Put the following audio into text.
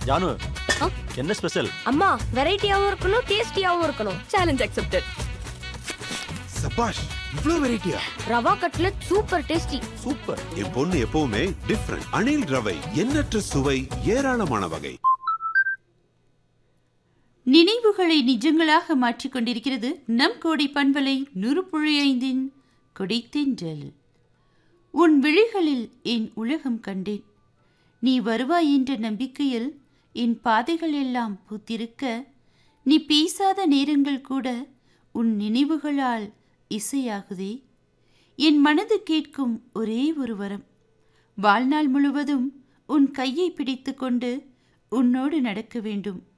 ஜானு ஆ? என்ன ஸ்பெஷல் அம்மா வெரைட்டியாவும் இருக்கணும் டேஸ்டியாவும் இருக்கணும் சேலஞ்ச் அக்செப்டட் சபாஷ் இவ்ளோ வெரைட்டியா rava cutlet super tasty super என் பொண்ணு எப்பவுமே டிஃப்ரெண்ட் அணில் ரவை எண்ணற்ற சுவை ஏராளமான வகை நினைவுகளை நிஜங்களாக மாற்றிக் கொண்டிருக்கிறது நம் கோடி பண்பலை நூறு புள்ளி ஐந்தின் கொடைத்தென்றல் உன் விழிகளில் என் உலகம் கண்டேன் நீ வருவாய் என்ற நம்பிக்கையில் என் பாதைகள் எல்லாம் பூத்திருக்க நீ பேசாத நேரங்கள் கூட உன் நினைவுகளால் இசையாகுதே என் மனது கேட்கும் ஒரே ஒரு வரம் வாழ்நாள் முழுவதும் உன் கையை பிடித்துக்கொண்டு உன்னோடு நடக்க வேண்டும்